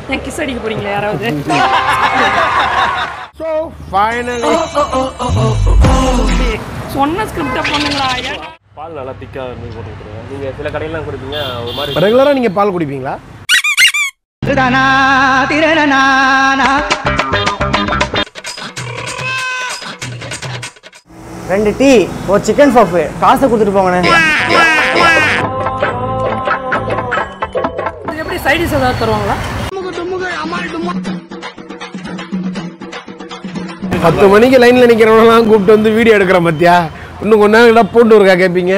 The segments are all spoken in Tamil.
ஏன் கிஸ் அடிக்க போறீங்களா யாராவது ஸோ ஃபைனலி சொன்ன ஸ்கிரிப்டை பண்ணுங்களா ஏன் பால் நல்லா திக்காக இருந்து போட்டு கொடுத்துருங்க நீங்கள் சில கடையெல்லாம் கொடுப்பீங்க ஒரு மாதிரி ரெகுலராக நீங்கள் பால் குடிப்பீங்களா ரெண்டு டீ ஒரு சிக்கன் பஃப் காசை கொடுத்துட்டு போங்கண்ணே இது எப்படி சைடிஸ் ஏதாவது தருவாங்களா பத்து மணிக்கு லைனில் நிற்கிறவங்களாம் கூப்பிட்டு வந்து வீடியோ எடுக்கிறேன் பத்தியா இன்னும் கொஞ்ச நேரம் பூண்டு இருக்கா கேட்பீங்க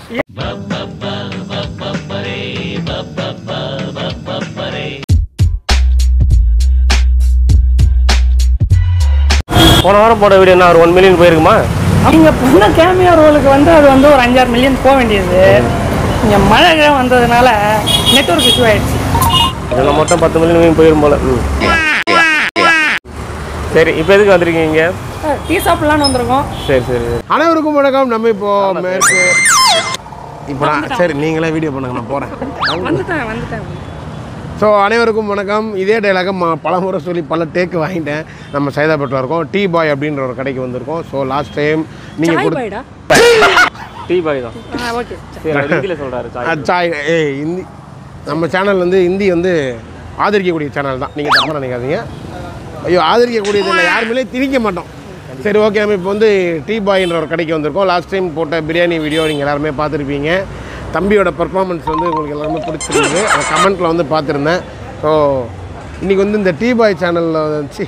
போன வாரம் போட வீடியோ என்ன ஒரு ஒன் மில்லியன் போயிருக்குமா நீங்க புண்ண கேமியா ரோலுக்கு வந்து அது வந்து ஒரு அஞ்சாறு மில்லியன் போக வேண்டியது இங்க மழை கிழமை வந்ததுனால நெட்வொர்க் இஷ்யூ ஆயிடுச்சு இதில் மொத்தம் பத்து மில்லியன் போயிரும் போல ம். சரி இப்போ எதுக்கு வந்திருக்கீங்க டீ சாப்பிடலான்னு வந்திருக்கோம் சரி சரி சரி அனைவருக்கும் வணக்கம் நம்ம இப்போ மேற்கு இப்போ நான் சரி நீங்களே வீடியோ பண்ணுங்க நான் போகிறேன் வந்துட்டேன் வந்துட்டேன் ஸோ அனைவருக்கும் வணக்கம் இதே டைலாக ம பல முறை சொல்லி பல டேக்கு வாங்கிட்டேன் நம்ம சைதாப்பேட்டில் இருக்கோம் டீ பாய் அப்படின்ற ஒரு கடைக்கு வந்திருக்கோம் ஸோ லாஸ்ட் டைம் நீங்கள் சாய் கொடு பாய்டா டீ பாய் தான் ஓகே சரி அவர் ஹிந்தியில் சொல்கிறாரு சாய் சாய் ஏய் ஹிந்தி நம்ம சேனல் வந்து ஹிந்தி வந்து ஆதரிக்கக்கூடிய சேனல் தான் நீங்கள் தப்பாக நினைக்காதீங்க ஐயோ ஆதரிக்கக்கூடியது இல்லை யாருமே திணிக்க மாட்டோம் சரி ஓகே நம்ம இப்போ வந்து டீ பாய்ன்ற ஒரு கடைக்கு வந்திருக்கோம் லாஸ்ட் டைம் போட்ட பிரியாணி வீடியோ நீங்கள் எல்லாருமே பார்த்துருப்பீங்க தம்பியோட பெர்ஃபார்மன்ஸ் வந்து உங்களுக்கு எல்லாருமே பிடிச்சிருந்தது அந்த கமெண்ட்டில் வந்து பார்த்துருந்தேன் ஸோ இன்றைக்கி வந்து இந்த டீ பாய் சேனலில் வச்சு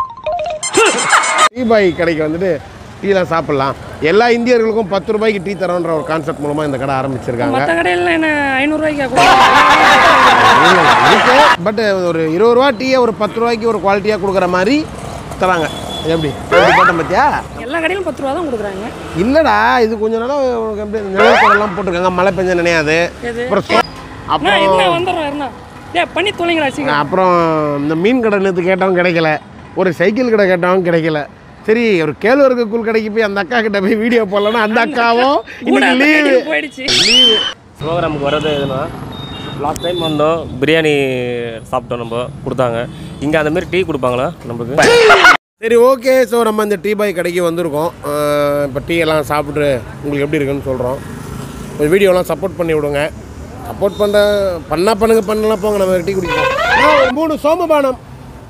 டீ பாய் கடைக்கு வந்துட்டு டீலாம் சாப்பிட்லாம் எல்லா இந்தியர்களுக்கும் பத்து ரூபாய்க்கு டீ தரோன்ற ஒரு கான்செப்ட் மூலமாக இந்த கடை ஆரம்பிச்சிருக்காங்க மற்ற கடையில என்ன ஐநூறுரூவாய்க்கு இருக்கு பட் ஒரு இருபது ரூபா டீயை ஒரு பத்து ரூபாய்க்கு ஒரு குவாலிட்டியாக கொடுக்குற மாதிரி தராங்க எப்படி எப்படி போட்டோம் பார்த்தியா எல்லா கடையிலும் பத்து ரூபா தான் கொடுக்குறாங்க இல்லைடா இது கொஞ்ச நாளாக உனக்கு எப்படி நிழற்கடலாம் போட்டிருக்காங்க மழை பெஞ்ச நினையாது எது? அப்புறம் சோ- அண்ணா அப்புறம் என்ன வந்துடுறோம் என்ன ஏ பண்ணி தொலைங்கடா சீக்கிரம் அப்புறம் இந்த மீன் கடை நேற்று கேட்டவங்க கிடைக்கல ஒரு சைக்கிள் கடை கேட்டவங்க கிடைக்கல சரி ஒரு கேழ்வரகு கூழ் கடைக்கு போய் அந்த அக்கா கிட்ட போய் வீடியோ போடலன்னா அந்த அக்காவும் கூட இன்னைக்கு அந்த லீவு கடைக்கு போயிடுச்சு ப்ரோக்ராமுக்கு வர்றது எதுனா லாஸ்ட் டைம் வந்தோம் பிரியாணி சாப்பிட்டோம் நம்ம கொடுத்தாங்க இங்கே அந்த மாதிரி டீ கொடுப்பாங்களா நமக்கு சரி ஓகே ஸோ நம்ம இந்த டீ பாய் கடைக்கு வந்திருக்கோம் அஹ் இப்போ டீ எல்லாம் சாப்பிட்டு உங்களுக்கு எப்படி இருக்குன்னு சொல்கிறோம் ஒரு வீடியோலாம் சப்போர்ட் பண்ணி விடுங்க சப்போர்ட் பண்ணுற பண்ணா பண்ணுங்க பண்ணலாம் போங்க நம்ம டீ குடிக்கலாம் ஆ, ஒரு மூணு சோமபானம்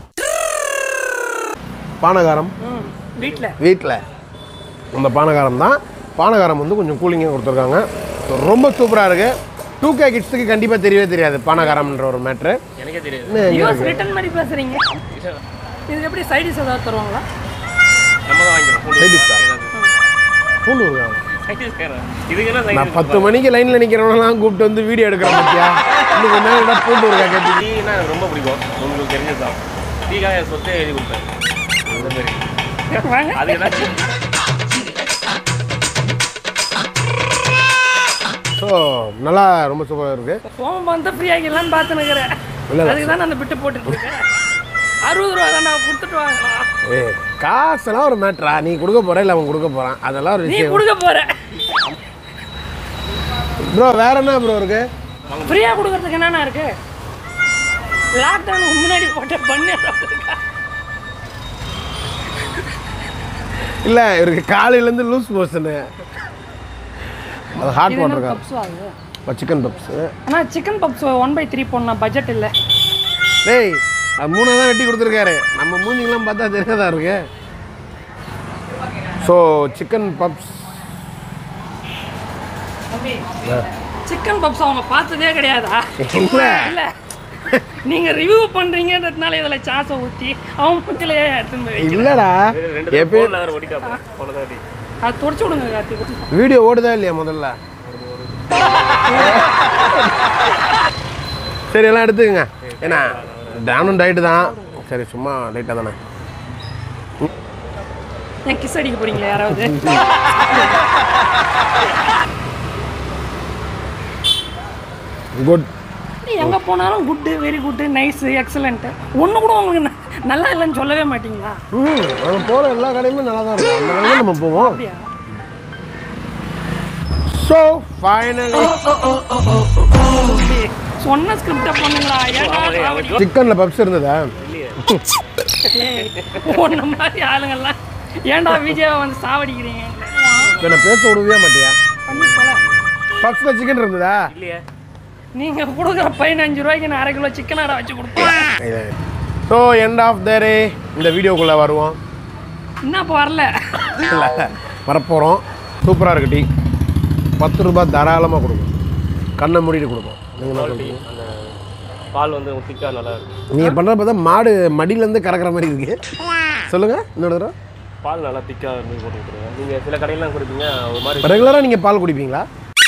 பானகாரம் ம் வீட்டில் வீட்டில் அந்த பானகாரம் தான் பானகாரம் வந்து கொஞ்சம் கூலிங்காக கொடுத்துருக்காங்க ரொம்ப சூப்பராக இருக்குது டூ கே கிட்ஸுக்கு கண்டிப்பாக தெரியவே தெரியாது பானகாரம்ன்ற ஒரு மேட்ரு எனக்கே தெரியாது யூஎஸ் ரிட்டர்ன் மாதிரி பேசுறீங்க இது எப்படி சைடிஸ் ஏதாவது தருவாங்களா நம்ம தான் வாங்கிக்கிறோம் பூண்டு Ladies ஆ? ஏதாவது. பூண்டு இருக்காங்க Chinese காரன். இதுக்கு என்ன நான் Chinese பத்து மணிக்கு லைனில் நிற்கிறவங்களாம் கூப்பிட்டு வந்து வீடியோ எடுக்கிறேன் பார்த்தியா இன்னும் கொஞ்ச நேரம் பூண்டு இருக்கா கேட்டு டீனா எனக்கு ரொம்ப பிடிக்கும் உங்களுக்கு தெரிஞ்சது தான் டீக்காக என் சொத்தை எழுதி கொடுப்பேன் அந்த மாதிரி வாங்க அது ஏதாச்சும் ஸோ நல்லா ரொம்ப சூப்பராக இருக்குது சோமம் வந்து ஃப்ரீ ஆகிடலான்னு பார்த்து நிற்கிறேன் இல்ல, இல்ல. அதுக்கு தான் அந்த பிட்டு போட்டுட்டு இருக்கேன் அறுபது ரூபா தான் நான் கொடுத்துட்டு வாங்கலாம் ஏ காசெல்லாம் ஒரு மேட்ரா நீ கொடுக்க போற இல்லை அவன் கொடுக்க போகிறான் அதெல்லாம் ஒரு நீ விஷயம் கொடுக்க போற ப்ரோ வேற என்ன ப்ரோ இருக்கு ஃப்ரீயா கொடுக்கறதுக்கு என்னென்ன இருக்கு லாக்டவுனுக்கு முன்னாடி போட்ட பண்ணு ஏதாவது இருக்கா? இல்லை இவருக்கு காலையிலேருந்து லூஸ் மோஷனு அது ஹாட் இது என்ன வாட்டர் பப்ஸ் ஆகுது சிக்கன் பப்ஸு ஆனா chicken puffs one by three போடணும் பட்ஜெட் இல்லை டேய் அது மூணு தான் வெட்டி கொடுத்துருக்காரு நம்ம மூஞ்சிங்கெல்லாம் பார்த்தா தெரியாதா இருக்கு so chicken puffs chicken puffs அவங்க பார்த்ததே கிடையாதா இல்லை இல்ல நீங்க ரிவ்யூ பண்றீங்கன்றதுனால இதுல சாஸை ஊத்தி அவன் முத்திலேயே எடுத்துன்னு போய் வைக்கிறேன். இல்லைடா ரெண்டு எப்போ ஃபோனில் வேறு ஒட்டிட்டா போனதாடி அது தொடச்சு விடுங்க கார்த்திக் வீடியோ ஓடுதா இல்லையா முதல்ல சரி எல்லாம் எடுத்துக்கங்க ஏன்னா நானும் டயட்டு தான் சரி சும்மா லைட்டாக தானே ஏன் கிஸ் அடிக்க போறீங்களா யாராவது குட் நீ எங்க போனாலும் good very good nice excellent ஒண்ணு கூட உங்களுக்கு ந- நல்லா இல்லைன்னு சொல்லவே மாட்டீங்களா ம் நம்ம போகிற எல்லா கடையுமே நல்லா தான் இருக்கும் அந்த கடையில் நம்ம போவோம் அப்படியா ஸோ ஃபைனலி சொன்ன ஸ்கிரிப்டை பண்ணுங்களா ஏன்டா சாவடி- சிக்கனில் பப்ஸ் இருந்ததா ஏய், உன்ன மாதிரி ஆளுங்கெல்லாம் ஏன்டா விஜயை வந்து சாவடிக்கிறீங்க என்ன பேச விடவே மாட்டியா பண்ணி போல பப்ஸில் சிக்கன் இருந்ததா இல்லையே நீங்க கொடுக்குற பதினஞ்சு ரூபாய்க்கு நான் அரை கிலோ சிக்கன் அரை வச்சு கொடுப்பேன் so end of the day இந்த வீடியோக்குள்ளே வருவோம் என்ன இப்போ வரல வரப்போகிறோம் சூப்பராக இருக்கு டீ பத்து ரூபாய் தாராளமாக கொடுக்கும் கண்ணை மூடிட்டு கொடுக்கும் நீங்கள் என்ன குவாலிட்டி சொல்றீங்க? அந்த பால் வந்து திக்காக நல்லா இருக்கும் நீங்கள் பண்ணுற பார்த்தா மாடு மடியிலேருந்து கறக்கிற மாதிரி இருக்கு சொல்லுங்கள் இன்னொரு தடவை பால் நல்லா திக்காக இருந்து போட்டு கொடுத்துருங்க நீங்கள் சில கடையெல்லாம் கொடுப்பீங்க ஒரு மாதிரி ரெகுலராக நீங்கள் பால் குடிப்பீங்களா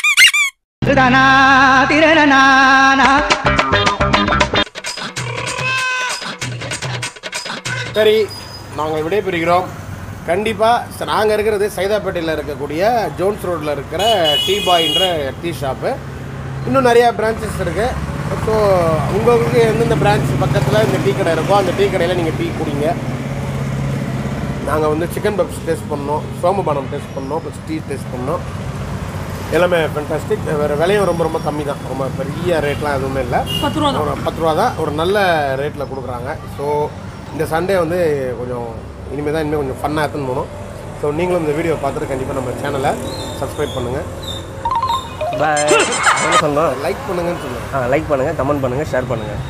சரி நாங்கள் விடைபெறுகிறோம் கண்டிப்பாக நாங்கள் இருக்கிறது சைதாப்பேட்டையில் இருக்கக்கூடிய ஜோன்ஸ் ரோட்டில் இருக்கிற டீ பாய்ன்ற டீ ஷாப்பு இன்னும் நிறையா பிரான்ச்சஸ் இருக்குது ஸோ உங்களுக்கு எந்தெந்த பிரான்ச் பக்கத்தில் இந்த டீ கடை இருக்கோ அந்த டீ கடையில் நீங்கள் டீ குடிங்க நாங்கள் வந்து சிக்கன் பப்ஸ் டேஸ்ட் பண்ணோம் சோமபானம் டேஸ்ட் பண்ணோம் ப்ளஸ் டீ டேஸ்ட் பண்ணோம் எல்லாமே ஃபென்டாஸ்டிக் வேறு விலையும் ரொம்ப ரொம்ப கம்மி தான் ரொம்ப பெரிய ரேட்லாம் எதுவுமே இல்லை பத்து ரூபா தான் ஒரு பத்து ரூபா தான் ஒரு நல்ல ரேட்டில் கொடுக்குறாங்க ஸோ இந்த சண்டே வந்து கொஞ்சம் இனிமேல் தான் இன்னும் கொஞ்சம் ஃபன்னாக எடுத்துன்னு போகணும் ஸோ நீங்களும் இந்த வீடியோ பார்த்துட்டு கண்டிப்பாக நம்ம சேனலை சப்ஸ்கிரைப் பண்ணுங்கள் பாய் என்ன சொன்னோம் லைக் பண்ணுங்கன்னு சொல்லுங்கள் ஆ லைக் பண்ணுங்கள் கமெண்ட் பண்ணுங்கள் ஷேர் பண்ணுங்கள்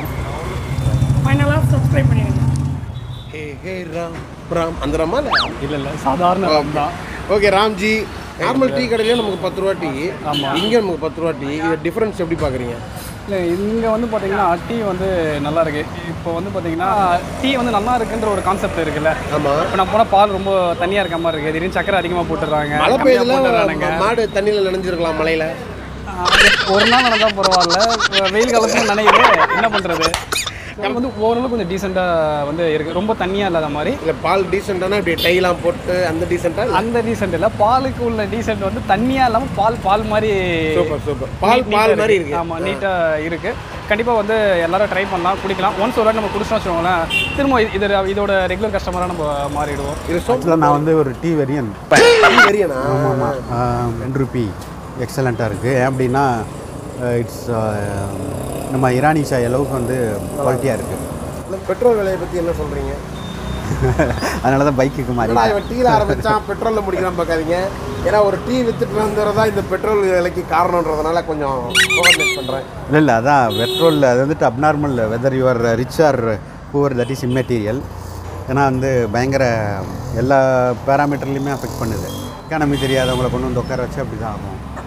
ஃபைனலாக சப்ஸ்கிரைப் பண்ணிடுங்க ஹே ஹே ராம் ராம் அந்த ராமா இல்லை இல்லை இல்லை சாதாரண தான் ஓகே ராம்ஜி நார்மல் டீ கடையிலே நமக்கு பத்து ரூபா டீ இங்கே நமக்கு பத்து ரூபா டீ இது டிஃப்ரென்ஸ் எப்படி பார்க்குறீங்க இல்லை இங்கே வந்து பார்த்தீங்கன்னா டீ வந்து நல்லா இருக்கு இப்போ வந்து பார்த்தீங்கன்னா டீ வந்து நல்லா இருக்குன்ற ஒரு கான்செப்ட் இருக்குல்ல ஆமாம் இப்போ நான் போனால் பால் ரொம்ப தண்ணியாக இருக்க மாதிரி இருக்குது திடீர்னு சக்கரை அதிகமாக போட்டுடுறாங்க மழை கம்மியா போட்டுடுறானுங்க. பெய்யுதுல மாடு தண்ணியில் நனைஞ்சிருக்கலாம் மழையில் ஆஹ் ஒரு நாள் நடந்தால் பரவாயில்ல வெயில் காலத்துல நினைவுது என்ன பண்ணுறது வந்து ஓரளவுக்கு கொஞ்சம் டீசெண்டாக வந்து இருக்குது ரொம்ப தண்ணியாக இல்லாத மாதிரி இல்லை பால் டீசெண்டானா இப்படி டைலாம் போட்டு அந்த டீசெண்டாக அந்த டீசென்ட் இல்லை பாலுக்கு உள்ள டீசென்ட் வந்து தண்ணியாக இல்லாமல் பால் பால் மாதிரி super super ball neat- ball நீட்டா மாதிரி இருக்கு. இருக்கு ஆமா நீட்டா இருக்கு கண்டிப்பா வந்து எல்லாரும் ட்ரை பண்ணலாம் குடிக்கலாம் ஒன்ஸ் ஒரு வாட்டி நம்ம குடிச்சோம் வச்சுக்கோங்களேன் திரும்ப இது இதோட ரெகுலர் கஸ்டமராக நம்ம மாறிடுவோம் இது சோப் ஆக்சுவலாக நான் வந்து ஒரு டீ வெரியன் வெறியனா ரெண்டு ருபி எக்ஸலண்ட்டாக இருக்குது ஏன் அப்படின்னா இட்ஸ் நம்ம இரானி சாய் அளவுக்கு வந்து குவாலிட்டியாக இருக்குது பெட்ரோல் விலையை பற்றி என்ன சொல்கிறீங்க அதனால தான் பைக்குக்கு மாறி நான் இவன் டீல ஆரம்பிச்சான் பெட்ரோலில் முடிக்கிறான் பார்க்காதீங்க ஏன்னா ஒரு டீ வித்துட்டு வந்தவர் தான் இந்த பெட்ரோல் விலைக்கு காரணன்றதுனால கொஞ்சம் கோஆர்டினேட் பண்ணுறேன் இல்லை இல்லை அதான் பெட்ரோலில் அது வந்துட்டு abnormal whether you're rich or poor that is immaterial ஏன்னா வந்து பயங்கர எல்லா பேராமீட்டர்லையுமே அஃபெக்ட் பண்ணுது எக்கானமி தெரியாதவங்களை கொண்டு வந்து உட்கார வச்சு அப்படி தான் ஆகும்